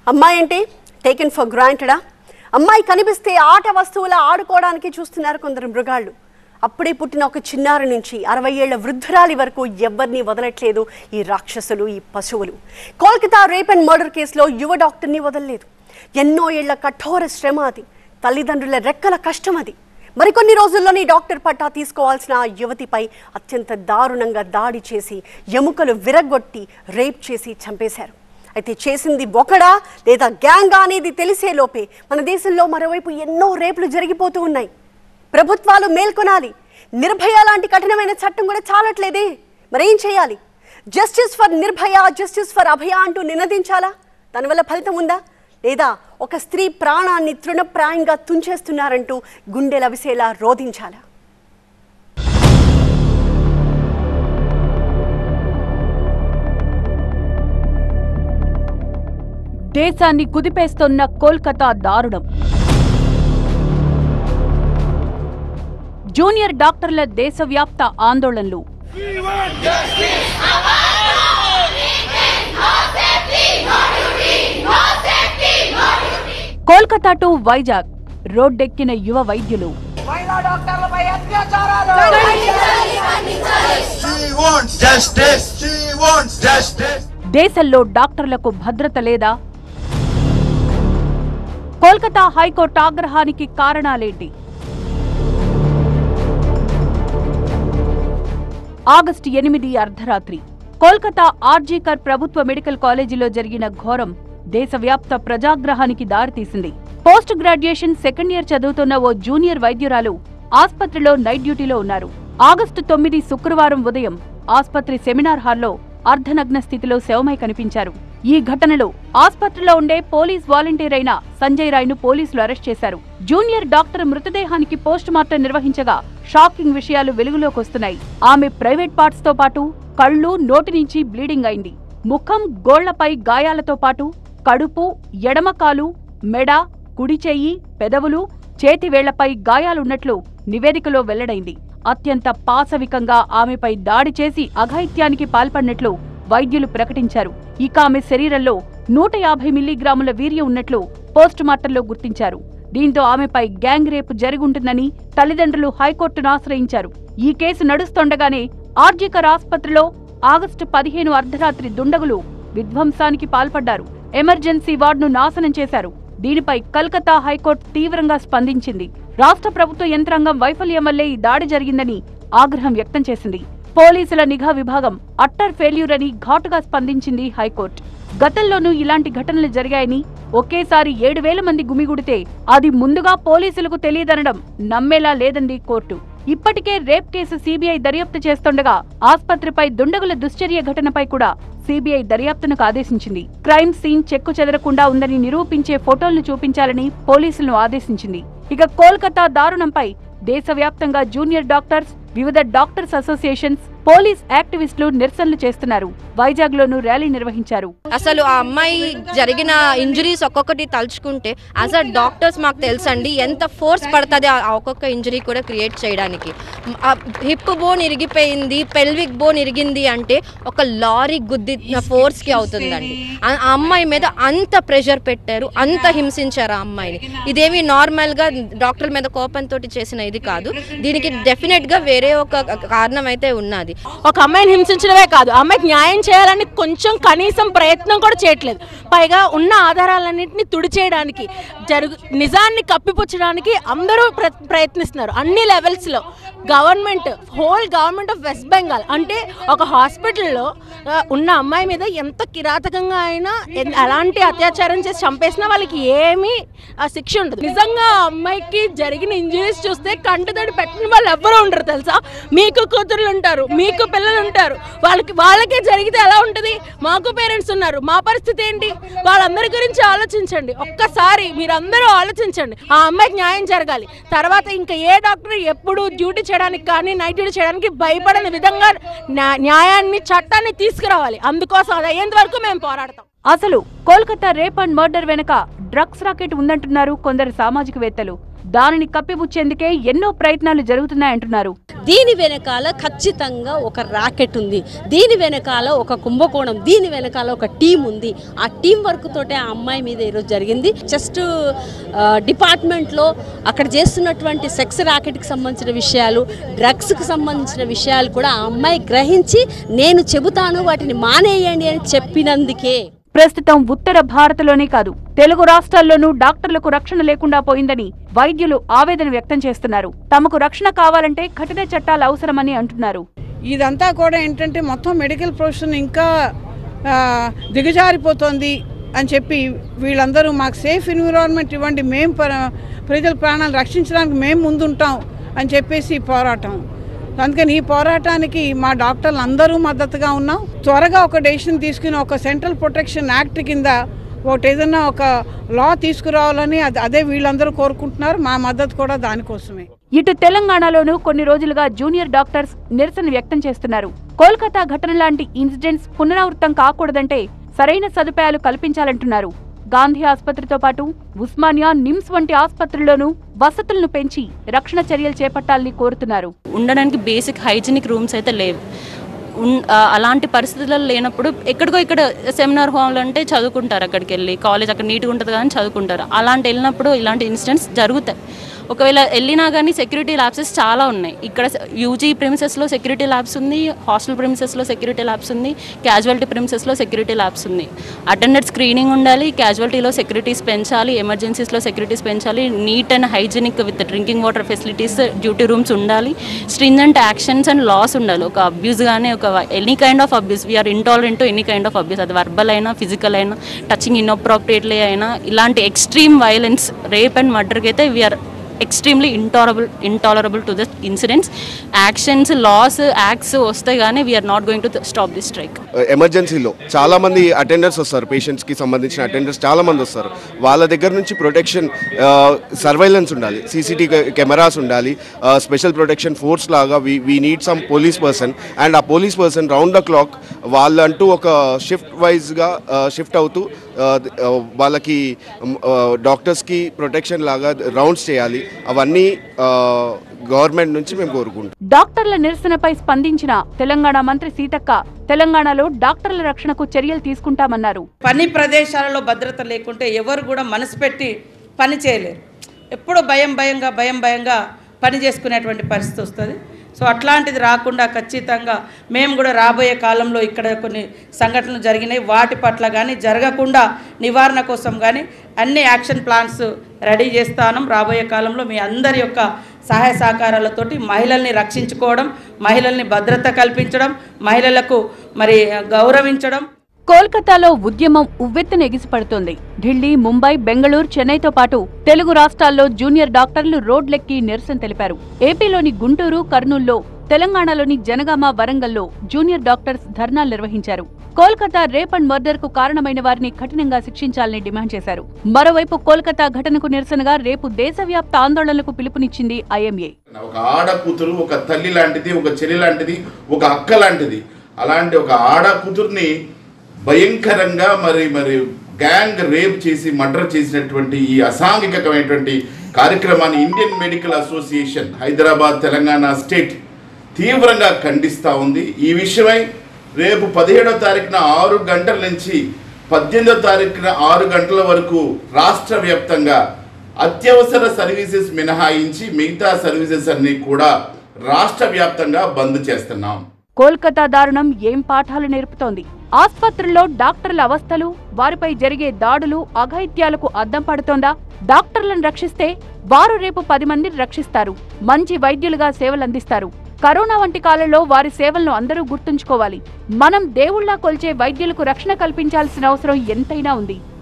అమ్మాయి అంటే taken for గ్రాంటెడా అమ్మాయి కనిపిస్తే ఆట వస్తువుల ఆడుకోవడానికి చూస్తున్నారు కొందరు మృగాళ్ళు అప్పుడే పుట్టిన ఒక చిన్నారి నుంచి అరవై ఏళ్ల వృద్ధురాలి వరకు ఎవరిని వదలట్లేదు ఈ రాక్షసులు ఈ పశువులు కోల్కతా రేప్ అండ్ మర్డర్ కేసులో యువ డాక్టర్ని వదలలేదు ఎన్నో ఏళ్ల కఠోర శ్రమ అది తల్లిదండ్రుల రెక్కల కష్టం అది మరికొన్ని రోజుల్లోనే డాక్టర్ పట్టా తీసుకోవాల్సిన ఆ యువతిపై అత్యంత దారుణంగా దాడి చేసి ఎముకలు విరగొట్టి రేప్ చేసి చంపేశారు అయితే చేసింది ఒకడా లేదా గ్యాంగా అనేది తెలిసే లోపే మన దేశంలో మరోవైపు ఎన్నో రేపులు జరిగిపోతూ ఉన్నాయి ప్రభుత్వాలు మేల్కొనాలి నిర్భయ లాంటి కఠినమైన చట్టం కూడా చాలట్లేదే మరేం చేయాలి justice for Nirbhaya justice for Abhaya అంటూ నినదించాలా దానివల్ల ఫలితం ఉందా లేదా ఒక స్త్రీ ప్రాణాన్ని తృణప్రాయంగా తుంచేస్తున్నారంటూ గుండెలవిసేలా రోధించాలా దేశాన్ని కుదిపేస్తున్న కోల్కతా దారుణం జూనియర్ డాక్టర్ల దేశవ్యాప్త ఆందోళనలు కోల్కతా టు వైజాగ్ రోడ్డెక్కిన యువ వైద్యులు మహిళా డాక్టర్లపై అత్యాచారాలు She wants justice. She wants justice. దేశంలో డాక్టర్లకు భద్రత లేదా కోల్కతా హైకోర్టు ఆగ్రహానికి కారణాలేంటి ఆగస్టు ఎనిమిది అర్ధరాత్రి కోల్కతా ఆర్జీకర్ ప్రభుత్వ మెడికల్ కాలేజీలో జరిగిన ఘోరం దేశవ్యాప్త ప్రజాగ్రహానికి దారితీసింది పోస్ట్ గ్రాడ్యుయేషన్ సెకండ్ ఇయర్ చదువుతున్న ఓ జూనియర్ వైద్యురాలు ఆస్పత్రిలో నైట్ డ్యూటీలో ఉన్నారు ఆగస్టు తొమ్మిది శుక్రవారం ఉదయం ఆస్పత్రి సెమినార్ హాల్లో అర్ధనగ్న స్థితిలో శవమై కనిపించారు ఈ ఘటనలో ఆస్పత్రిలో ఉండే పోలీస్ వాలంటీర్ అయిన సంజయ్ రాయ్ ను పోలీసులు అరెస్ట్ చేశారు జూనియర్ డాక్టర్ మృతదేహానికి పోస్ట్ మార్టం నిర్వహించగా షాకింగ్ విషయాలు వెలుగులోకి వస్తున్నాయి ఆమె ప్రైవేట్ పార్ట్స్ తో పాటు కళ్ళు నోటి నుంచి బ్లీడింగ్ అయింది ముఖం గోళ్లపై గాయాలతో పాటు కడుపు ఎడమకాలు మెడ కుడి చెయ్యి పెదవులు చేతి వేళ్లపై గాయాలున్నట్లు నివేదికలో వెల్లడైంది అత్యంత పాశవికంగా ఆమెపై దాడి చేసి అఘాయిత్యానికి పాల్పడినట్లు వైద్యులు ప్రకటించారు ఇక ఆమె శరీరంలో నూట యాభై మిల్లీగ్రాముల వీర్యం ఉన్నట్లు పోస్టుమార్టంలో గుర్తించారు దీంతో ఆమెపై గ్యాంగ్ రేపు జరిగుంటుందని తల్లిదండ్రులు హైకోర్టును ఆశ్రయించారు ఈ కేసు నడుస్తుండగానే ఆర్జికర్ ఆస్పత్రిలో ఆగస్టు పదిహేను అర్ధరాత్రి దుండగులు విధ్వంసానికి పాల్పడ్డారు ఎమర్జెన్సీ వార్డును నాశనం చేశారు దీనిపై కల్కతా హైకోర్టు తీవ్రంగా స్పందించింది రాష్ట్ర ప్రభుత్వ యంత్రాంగం వైఫల్యం వల్లే ఈ దాడి జరిగిందని ఆగ్రహం వ్యక్తం చేసింది పోలీసుల నిఘా విభాగం అట్టర్ ఫెయిల్యూర్ అని ఘాటుగా స్పందించింది హైకోర్టు గతంలోనూ ఇలాంటి ఘటనలు జరిగాయని ఒకేసారి ఏడు వేల మంది గుమిగుడితే అది ముందుగా పోలీసులకు తెలియదనడం నమ్మేలా లేదంది కోర్టు ఇప్పటికే రేప్ కేసు సీబీఐ దర్యాప్తు చేస్తుండగా ఆస్పత్రిపై దుండగుల దుశ్చర్య ఘటనపై కూడా సీబీఐ దర్యాప్తునకు ఆదేశించింది క్రైమ్ సీన్ చెక్కు చెదరకుండా ఉందని నిరూపించే ఫోటోలను చూపించాలని పోలీసులను ఆదేశించింది ఇక కోల్కతా దారుణంపై దేశవ్యాప్తంగా జూనియర్ డాక్టర్స్ వివిధ డాక్టర్స్ అసోసియేషన్స్ పోలీస్ యాక్టివిస్టులు నిరసనలు చేస్తున్నారు వైజాగ్ లోనూ ర్యాలీ నిర్వహించారు అసలు ఆ అమ్మాయి జరిగిన ఇంజరీస్ ఒక్కొక్కటి తలుచుకుంటే యాజ్ అ డాక్టర్స్ మాకు తెలుసండి ఎంత ఫోర్స్ పడుతుంది ఆ ఒక్కొక్క ఇంజరీ కూడా క్రియేట్ చేయడానికి హిప్ బోన్ ఇరిగిపోయింది పెల్విక్ బోన్ ఇరిగింది అంటే ఒక లారీ గుద్దిన ఫోర్స్కి అవుతుందండి ఆ ఆ అమ్మాయి మీద అంత ప్రెషర్ పెట్టారు అంత హింసించారు ఆ అమ్మాయిని ఇదేమి నార్మల్గా డాక్టర్ మీద కోపంతో చేసిన ఇది కాదు దీనికి డెఫినెట్గా వేరే ఒక కారణం అయితే ఉన్నది ఒక అమ్మాయిని హింసించడమే కాదు ఆ అమ్మాయికి న్యాయం చేయాలని కొంచెం కనీసం ప్రయత్నం కూడా చేయట్లేదు పైగా ఉన్న ఆధారాలన్నింటినీ తుడిచేయడానికి జరుగు నిజాన్ని కప్పిపుచ్చడానికి అందరూ ప్ర ప్రయత్నిస్తున్నారు అన్ని లెవెల్స్లో government whole government of West Bengal అంటే ఒక హాస్పిటల్లో ఆ, ఉన్న అమ్మాయి మీద ఎంత కిరాతకంగా అయినా ఎన్- ఎలాంటి అత్యాచారం చేసి చంపేసినా వాళ్ళకి ఏమీ ఆ శిక్ష ఉండదు నిజంగా ఆ అమ్మాయికి జరిగిన ఇంజరీస్ చూస్తే కంటతడి పెట్టిన వాళ్ళు ఎవ్వరూ ఉండరు తెలుసా మీకు కూతుర్లు ఉంటారు మీకు పిల్లలు ఉంటారు వాళ్ళకి వాళ్ళకే జరిగితే ఎలా ఉంటుంది మాకు పేరెంట్స్ ఉన్నారు మా పరిస్థితి ఏంటి వాళ్ళందరి గురించి ఆలోచించండి ఒక్కసారి మీరందరూ ఆలోచించండి ఆ అమ్మాయికి న్యాయం జరగాలి తర్వాత ఇంకా ఏ డాక్టర్ ఎప్పుడు డ్యూటీ చేయడానికి కానీ నైట్ డ్యూటీ చేయడానికి భయపడని విధంగా న్యా- న్యాయాన్ని చట్టాన్ని తీసుకురావాలి అందుకోసం అది అయ్యేంత వరకు మేము పోరాడతాం అసలు కోల్కతా రేప్ అండ్ మర్డర్ వెనక డ్రగ్స్ రాకెట్ ఉందంటున్నారు కొందరు సామాజికవేత్తలు దానిని కప్పిపుచ్చేందుకే ఎన్నో ప్రయత్నాలు జరుగుతున్నాయంటున్నారు దీని వెనకాల ఖచ్చితంగా ఒక ర్యాకెట్ ఉంది దీని వెనకాల ఒక కుంభకోణం దీని వెనకాల ఒక టీం ఉంది ఆ టీం వర్క్ తోటే ఆ అమ్మాయి మీద ఈరోజు జరిగింది జస్ట్ డిపార్ట్మెంట్లో అక్కడ చేస్తున్నటువంటి సెక్స్ ర్యాకెట్కి సంబంధించిన విషయాలు డ్రగ్స్కి సంబంధించిన విషయాలు కూడా ఆ అమ్మాయి గ్రహించి నేను చెబుతాను వాటిని మానేయండి అని చెప్పినందుకే ప్రస్తుతం ఉత్తర భారత్లోనే కాదు తెలుగు రాష్ట్రాల్లోనూ డాక్టర్లకు రక్షణ లేకుండా పోయిందని వైద్యులు ఆవేదన వ్యక్తం చేస్తున్నారు తమకు రక్షణ కావాలంటే కఠిన చట్టాలు అవసరమని అంటున్నారు ఇదంతా కూడా ఏంటంటే మొత్తం మెడికల్ ప్రొఫెషన్ ఇంకా ఆ, దిగజారిపోతుంది అని చెప్పి వీళ్ళందరూ మాకు సేఫ్ ఎన్విరాన్మెంట్ ఇవ్వండి మేము ప్ర- ప్రజల ప్రాణాలు రక్షించడానికి మేము ముందుంటాం అని చెప్పేసి ఈ పోరాటం అందుకని ఈ పోరాటానికి మా డాక్టర్లు అందరూ మద్దతుగా ఉన్నాం త్వరగా ఒక డెసిషన్ తీసుకుని ఒక సెంట్రల్ ప్రొటెక్షన్ యాక్ట్ కింద ఒకటి ఏదైనా ఒక లా తీసుకురావాలని అది అదే వీళ్ళందరూ కోరుకుంటున్నారు మా మద్దతు కూడా దానికోసమే ఇటు తెలంగాణలోనూ కొన్ని రోజులుగా జూనియర్ డాక్టర్స్ నిరసన వ్యక్తం చేస్తున్నారు కోల్కతా ఘటన లాంటి ఇన్సిడెంట్స్ పునరావృతం కాకూడదంటే సరైన సదుపాయాలు కల్పించాలంటున్నారు గాంధీ ఆసుపత్రితో పాటు ఉస్మానియా నిమ్స్ వంటి ఆసుపత్రుల్లోనూ వసతులను పెంచి రక్షణ చర్యలు చేపట్టాలని కోరుతున్నారు ఉండడానికి బేసిక్ హైజీనిక్ రూమ్స్ అయితే లేవు ఉన్- ఆ, అలాంటి పరిస్థితుల్లో లేనప్పుడు ఎక్కడికో ఇక్కడ సెమినార్ హాల్ అంటే చదువుకుంటారు అక్కడికి వెళ్ళి కాలేజ్ అక్కడ నీట్గా ఉంటుంది కానీ చదువుకుంటారు అలాంటి వెళ్ళినప్పుడు ఇలాంటి ఇన్సిడెంట్స్ జరుగుతాయి ఒకవేళ వెళ్ళినా కానీ సెక్యూరిటీ ల్యాబ్సెస్ చాలా ఉన్నాయి ఇక్కడ యూజీ ప్రిమిసెస్లో సెక్యూరిటీ ల్యాబ్స్ ఉంది హాస్టల్ ప్రిమిసెస్లో సెక్యూరిటీ ల్యాబ్స్ ఉంది క్యాజువాలిటీ ప్రిమిసెస్లో సెక్యూరిటీ ల్యాబ్స్ ఉంది అటెండెడ్ స్క్రీనింగ్ ఉండాలి క్యాజువాలిటీలో సెక్యూరిటీస్ పెంచాలి ఎమర్జెన్సీస్లో సెక్యూరిటీస్ పెంచాలి neat and hygienic with drinking water facilities duty rooms ఉండాలి స్ట్రింజెంట్ యాక్షన్స్ అండ్ లాస్ ఉండాలి ఒక అబ్యూస్ కానీ ఒక any kind of abuse we're intolerant to any kind of abuse అది వర్బల్ అయినా ఫిజికల్ అయినా టచింగ్ ఇన్అప్రాప్రియేట్లీ అయినా ఇలాంటి ఎక్స్ట్రీమ్ వైలెన్స్ రేప్ అండ్ మర్డర్కి అయితే we're extremely intolerable intolerable to the incidents actions laws acts వస్తే కానీ we're not going to stop this strike ఎమర్జెన్సీలో చాలా మంది అటెండర్స్ వస్తారు పేషెంట్స్కి సంబంధించిన అటెండర్స్ చాలా మంది వస్తారు వాళ్ళ దగ్గర నుంచి ప్రొటెక్షన్ సర్వైలెన్స్ ఉండాలి సీసీటీ కెమెరాస్ ఉండాలి స్పెషల్ ప్రొటెక్షన్ ఫోర్స్ లాగా we we need some police person and a police person round the clock వాళ్ళంటూ ఒక షిఫ్ట్ వైజ్గా షిఫ్ట్ అవుతూ ఆ, ఆ, వాళ్ళకి డాక్టర్స్కి ప్రొటెక్షన్ లాగా రౌండ్స్ చేయాలి అవన్నీ గవర్నమెంట్ నుంచి మేము కోరుకుంటాం డాక్టర్ల నిరసనపై స్పందించిన తెలంగాణ మంత్రి సీతక్క తెలంగాణలో డాక్టర్ల రక్షణకు చర్యలు తీసుకుంటామన్నారు పని ప్రదేశాలలో భద్రత లేకుంటే ఎవరు కూడా మనసు పెట్టి పని చేయలేరు ఎప్పుడూ భయం భయంగా భయం భయంగా పని చేసుకునేటువంటి పరిస్థితి వస్తుంది సో అట్లాంటిది రాకుండా ఖచ్చితంగా మేము కూడా రాబోయే కాలంలో ఇక్కడ కొన్ని సంఘటనలు జరిగినాయి వాటి పట్ల కానీ జరగకుండా నివారణ కోసం కానీ అన్ని యాక్షన్ ప్లాన్స్ రెడీ చేస్తాను రాబోయే కాలంలో మీ అందరి యొక్క సహాయ సహకారాలతోటి మహిళల్ని రక్షించుకోవడం మహిళల్ని భద్రత కల్పించడం మహిళలకు మరి గౌరవించడం కోల్కతాలో ఉద్యమం ఉవ్వెత్తున ఎగిసిపడుతోంది ఢిల్లీ ముంబై బెంగళూరు చెన్నైతో పాటు తెలుగు రాష్ట్రాల్లో జూనియర్ డాక్టర్లు రోడ్లెక్కి నిరసన తెలిపారు ఏపీలోని గుంటూరు కర్నూల్లో తెలంగాణలోని జనగామ వరంగల్లో జూనియర్ డాక్టర్స్ ధర్నాలు నిర్వహించారు కోల్కతా రేప్ అండ్ మర్డర్ కు కారణమైన వారిని కఠినంగా శిక్షించాలని డిమాండ్ చేశారు మరోవైపు కోల్కతా ఘటనకు నిరసనగా రేపు దేశవ్యాప్త ఆందోళనలకు పిలుపునిచ్చింది ఐఎంఏ ఒక ఆడ కూతురు ఒక తల్లి లాంటిది ఒక చెల్లి లాంటిది ఒక అక్క లాంటిది అలాంటి ఒక ఆడ కూతుర్ని భయంకరంగా మరి మరి గ్యాంగ్ రేప్ చేసి మర్డర్ చేసినటువంటి ఈ అసాంఘికమైనటువంటి కార్యక్రమాన్ని Indian Medical Association Hyderabad Telangana state తీవ్రంగా ఖండిస్తూ ఉంది ఈ విషయమై రేపు పదిహేడో తారీఖున ఆరు గంటల నుంచి పద్దెనిమిదో తారీఖున ఆరు గంటల వరకు రాష్ట్ర వ్యాప్తంగా అత్యవసర సర్వీసెస్ మినహాయించి మిగతా సర్వీసెస్ అన్ని కూడా రాష్ట్ర వ్యాప్తంగా బంద్ చేస్తున్నాం కోల్కతా దారుణం ఏం పాఠాలు నేర్పుతోంది ఆస్పత్రుల్లో డాక్టర్ల అవస్థలు వారిపై జరిగే దాడులు అఘాయిత్యాలకు అద్దం పడుతోందా డాక్టర్లను రక్షిస్తే వారు రేపు పది మందిని రక్షిస్తారు మంచి వైద్యులుగా సేవలందిస్తారు కరోనా వంటి కాలంలో వారి సేవలను అందరూ గుర్తుంచుకోవాలి మనం దేవుళ్లా కొల్చే వైద్యులకు రక్షణ కల్పించాల్సిన అవసరం ఎంతైనా ఉంది